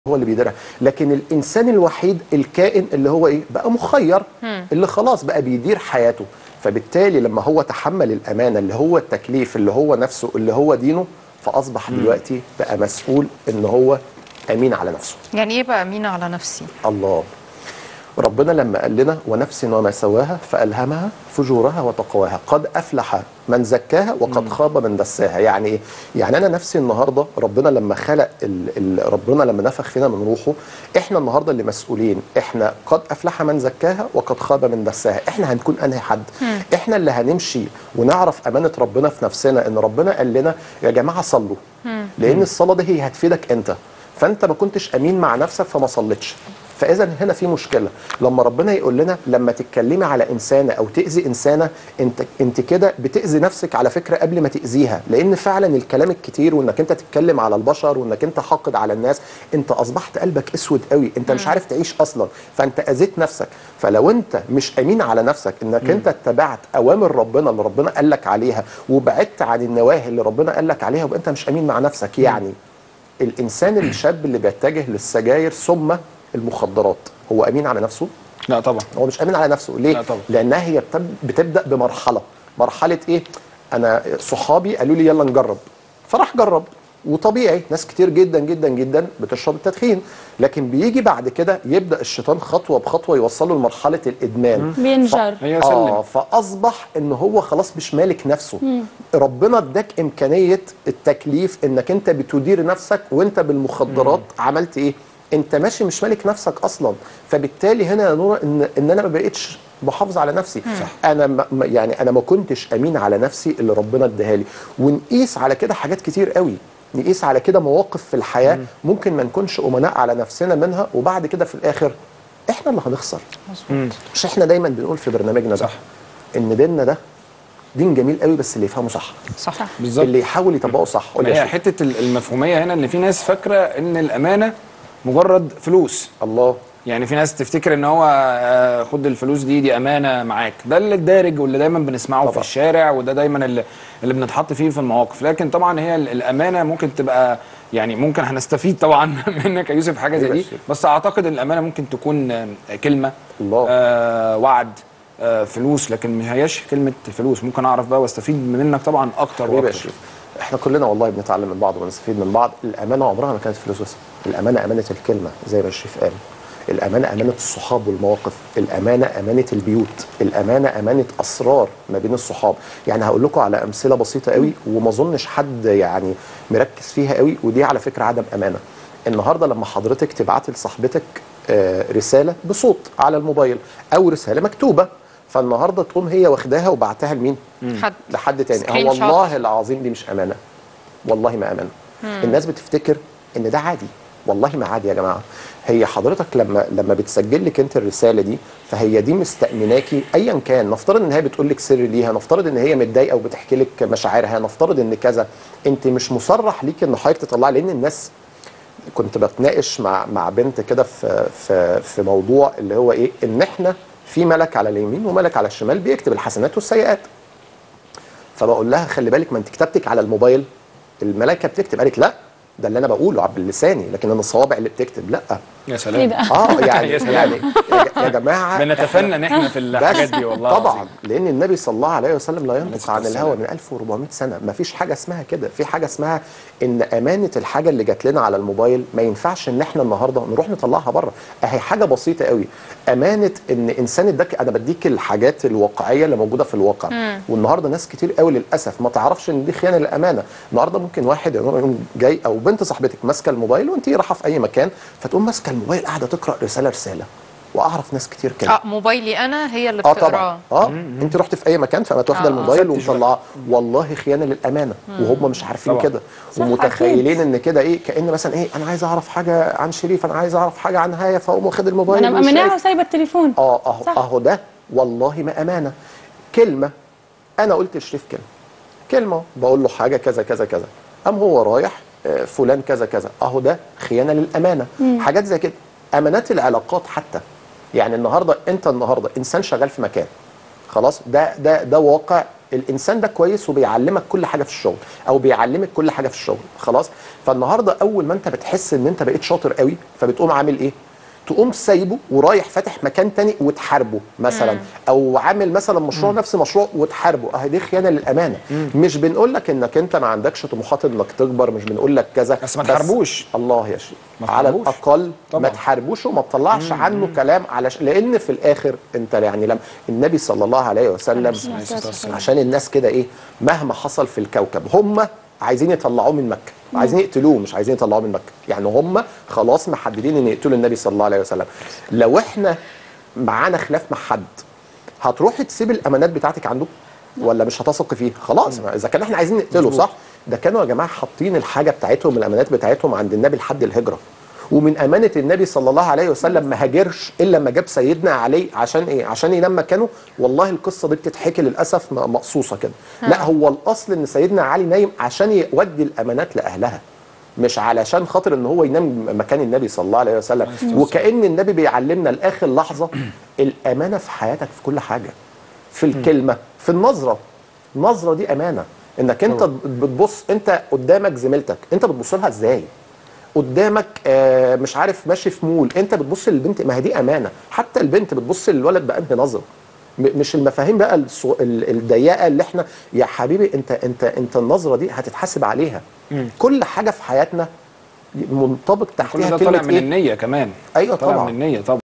هو اللي بيديرها لكن الانسان الوحيد الكائن اللي هو ايه بقى مخير اللي خلاص بقى بيدير حياته فبالتالي لما هو تحمل الامانه اللي هو التكليف اللي هو نفسه اللي هو دينه فاصبح دلوقتي بقى مسؤول ان هو امين على نفسه يعني ايه بقى امينه على نفسي الله ربنا لما قال لنا ونفس وما سواها فألهمها فجورها وتقواها قد أفلح من زكاها وقد خاب من دساها يعني إيه؟ يعني أنا نفسي النهاردة ربنا لما خلق ال ال ربنا لما نفخ فينا من روحه إحنا النهاردة اللي مسؤولين إحنا قد أفلح من زكاها وقد خاب من دساها إحنا هنكون أنهي حد إحنا اللي هنمشي ونعرف أمانة ربنا في نفسنا إن ربنا قال لنا يا جماعة صلوا لأن الصلاة دي هي هتفيدك أنت فأنت ما كنتش أمين مع نفسك فما صليتش فاذا هنا في مشكله لما ربنا يقول لنا لما تتكلمي على انسانه او تاذي انسانه انت انت كده بتاذي نفسك على فكره قبل ما تاذيها لان فعلا الكلام الكتير وانك انت تتكلم على البشر وانك انت حاقد على الناس انت اصبحت قلبك اسود قوي انت مش عارف تعيش اصلا فانت اذيت نفسك فلو انت مش امين على نفسك انك انت اتبعت اوامر ربنا اللي ربنا قال لك عليها وبعدت عن النواهي اللي ربنا قال لك عليها يبقى انت مش امين مع نفسك يعني الانسان الشاب اللي بيتجه للسجاير ثم المخدرات هو امين على نفسه لا طبعا هو مش امين على نفسه ليه لا طبعا. لانها هي بتب- بتبدا بمرحله مرحله ايه انا صحابي قالوا لي يلا نجرب فراح جرب وطبيعي ناس كتير جدا جدا جدا بتشرب التدخين لكن بيجي بعد كده يبدا الشيطان خطوه بخطوه يوصله لمرحله الادمان بينجر. هي اه سلم. فاصبح ان هو خلاص مش مالك نفسه ربنا اداك امكانيه التكليف انك انت بتدير نفسك وانت بالمخدرات عملت ايه انت ماشي مش مالك نفسك اصلا فبالتالي هنا يا نورا ان ان انا ما بقتش بحافظ على نفسي صح. انا ما ما- يعني انا ما كنتش امين على نفسي اللي ربنا اداها لي ونقيس على كده حاجات كتير قوي نقيس على كده مواقف في الحياه ممكن ما نكونش امناء على نفسنا منها وبعد كده في الاخر احنا اللي هنخسر مش احنا دايما بنقول في برنامجنا ده صح. ان ديننا ده دين جميل قوي بس اللي يفهمه صح صح بالظبط اللي يحاول يطبقه صح قول يا هي شيخ. حته ال- المفهوميه هنا ان في ناس فاكره ان الامانه مجرد فلوس الله يعني في ناس تفتكر ان هو آه، خد الفلوس دي دي امانه معاك ده اللي الدارج واللي دايما بنسمعه طبعا. في الشارع وده دايما اللي, اللي بنتحط فيه في المواقف لكن طبعا هي ال- الامانه ممكن تبقى يعني ممكن هنستفيد طبعا منك يا يوسف حاجه زي أيوة دي يا شيخ. بس اعتقد الامانه ممكن تكون آه، كلمه الله. آه وعد آه فلوس لكن ما هياش كلمه فلوس ممكن اعرف بقى واستفيد منك طبعا اكتر حبيبي يا واكتر شريف احنا كلنا والله بنتعلم من بعض ونستفيد من بعض الامانه عمرها ما كانت فلوس بس الامانه امانه الكلمه زي ما الشريف قال الامانه امانه الصحاب والمواقف الامانه امانه البيوت الامانه امانه اسرار ما بين الصحاب يعني هقول لكم على امثله بسيطه قوي وما اظنش حد يعني مركز فيها قوي ودي على فكره عدم امانه النهارده لما حضرتك تبعتي لصاحبتك آه، رساله بصوت على الموبايل او رساله مكتوبه فالنهارده تقوم هي واخداها وبعتها لمين؟ حد لحد تاني سكرين هو شوت. والله العظيم دي مش امانه والله ما امانه الناس بتفتكر ان ده عادي والله ما عادي يا جماعه هي حضرتك لما لما بتسجل لك انت الرساله دي فهي دي مستأمناكي ايا كان نفترض ان هي بتقول لك سر ليها نفترض ان هي متضايقه وبتحكي لك مشاعرها نفترض ان كذا انت مش مصرح ليك ان حضرتك تطلعي لان الناس كنت بتناقش مع مع بنت كده في في في موضوع اللي هو ايه ان احنا في ملك على اليمين وملك على الشمال بيكتب الحسنات والسيئات فبقول لها خلي بالك ما انت كتابتك على الموبايل الملائكه بتكتب قالت لا ده اللي انا بقوله بلساني لكن انا الصوابع اللي بتكتب لا يا ايه سلام ده؟ اه يعني يا سلام. يعني يا- يا جماعه بنتفنن احنا في الحاجات دي والله طبعا العظيم. لان النبي صلى الله عليه وسلم لا ينطق الصلاة عن الهوى والسلام. من 1400 سنه ما فيش حاجه اسمها كده في حاجه اسمها ان امانه الحاجه اللي جات لنا على الموبايل ما ينفعش ان احنا النهارده نروح نطلعها بره اهي حاجه بسيطه قوي امانه ان انسان اداك انا بديك الحاجات الواقعيه اللي موجوده في الواقع والنهارده ناس كتير قوي للاسف ما تعرفش ان دي خيانه للامانه النهارده ممكن واحد يقوم جاي او بنت صاحبتك ماسكه الموبايل وانت رايحه في اي مكان فتقوم ماسكه الموبايل قاعده تقرا رساله رساله واعرف ناس كتير كده اه موبايلي انا هي اللي اه بتقراه طبعا اه انت رحت في اي مكان فقامت واخده آه. الموبايل فتش ومطلعاه والله خيانه للامانه وهم مش عارفين طبعا. كده صح، ومتخيلين أكيد. ان كده ايه كان مثلا ايه انا عايز اعرف حاجه عن شريف انا عايز اعرف حاجه عن هايه فاقوم واخد الموبايل انا ومش مأمناها شايف. وسايبه التليفون اه اهو صح. اهو ده والله ما امانه كلمه انا قلت لشريف كلمه كلمه بقول له حاجه كذا كذا كذا قام هو رايح آه، فلان كذا كذا اهو ده خيانه للامانه حاجات زي كده امانات العلاقات حتى يعني النهارده انت النهارده انسان شغال في مكان خلاص ده ده ده واقع الانسان ده كويس وبيعلمك كل حاجه في الشغل او بيعلمك كل حاجه في الشغل خلاص فالنهارده اول ما انت بتحس ان انت بقيت شاطر قوي فبتقوم عامل ايه تقوم سايبه ورايح فاتح مكان تاني وتحاربه مثلا او عامل مثلا مشروع نفس مشروع وتحاربه اهي دي خيانه للامانه مش بنقول لك انك انت ما عندكش طموحات انك تكبر مش بنقول لك كذا بس ما تحاربوش. الله يا شيخ ما على تحاربوش. الاقل ما طبعاً. تحاربوش وما تطلعش عنه كلام علش لان في الاخر انت يعني لما النبي صلى الله عليه وسلم عشان الناس كده ايه مهما حصل في الكوكب هم عايزين يطلعوه من مكه عايزين يقتلوه مش عايزين يطلعوه من مكه يعني هم خلاص محددين ان يقتلوا النبي صلى الله عليه وسلم لو احنا معانا خلاف مع حد هتروحي تسيب الامانات بتاعتك عنده ولا مش هتثق فيه خلاص ما اذا كان احنا عايزين نقتله صح ده كانوا يا جماعه حاطين الحاجه بتاعتهم الامانات بتاعتهم عند النبي لحد الهجره ومن امانه النبي صلى الله عليه وسلم ما هاجرش الا لما جاب سيدنا علي عشان ايه عشان ينام مكانه والله القصه دي بتتحكي للاسف م- مقصوصه كده لا هو الاصل ان سيدنا علي نايم عشان يودي الامانات لاهلها مش علشان خاطر ان هو ينام مكان النبي صلى الله عليه وسلم وكأن النبي بيعلمنا لاخر لحظه الامانه في حياتك في كل حاجه في الكلمه في النظره النظره دي امانه انك انت بتبص انت قدامك زميلتك انت بتبص لها ازاي قدامك آه مش عارف ماشي في مول انت بتبص للبنت ما هي دي امانه حتى البنت بتبص للولد بانهي نظره م- مش المفاهيم بقى الصو- ال- الضيقه اللي احنا يا حبيبي انت انت انت النظره دي هتتحاسب عليها كل حاجه في حياتنا منطبق كل تحتها ده طالع كلمه من ايه النيه كمان أيوة طالع طبعاً. من النيه طبعا